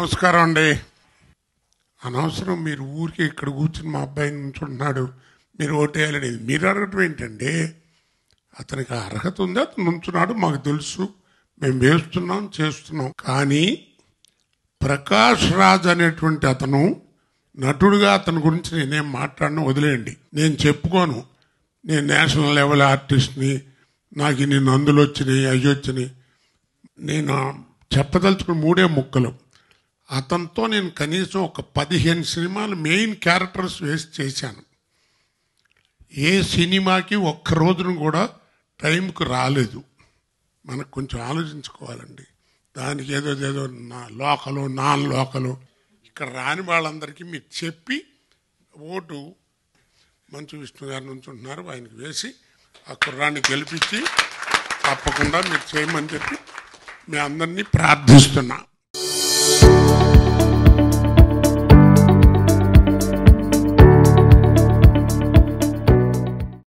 నమస్కారం అండి అనవసరం మీరు ఊరికి ఇక్కడ కూర్చుని మా అబ్బాయి నుంచుంటున్నాడు మీరు ఓటేయాలని మీరు అడగటం ఏంటండి అతనికి ఆ అర్హత ఉంది అతను నుంచున్నాడు మాకు తెలుసు మేము వేస్తున్నాం చేస్తున్నాం కానీ ప్రకాష్ రాజ్ అనేటువంటి అతను నటుడుగా అతని గురించి నేనేం మాట్లాడను వదిలేయండి నేను చెప్పుకోను నేను నేషనల్ లెవెల్ ఆర్టిస్ట్ని నాకు ఇన్ని నందులు వచ్చినాయి అవి వచ్చినాయి నేను చెప్పదలుచుకున్న మూడే ముక్కలు అతనితో నేను కనీసం ఒక పదిహేను సినిమాలు మెయిన్ క్యారెక్టర్స్ వేసి చేశాను ఏ సినిమాకి ఒక్క రోజును కూడా టైంకు రాలేదు మనకు కొంచెం ఆలోచించుకోవాలండి దానికి ఏదో ఏదో నా లోకలు నాన్ లోకలు ఇక్కడ రాని వాళ్ళందరికీ మీరు చెప్పి ఓటు మంచు విష్ణు గారి నుంచి ఉంటున్నారు ఆయనకి వేసి ఆ కుర్రాన్ని గెలిపించి తప్పకుండా మీరు చేయమని చెప్పి మీ అందరినీ ప్రార్థిస్తున్నా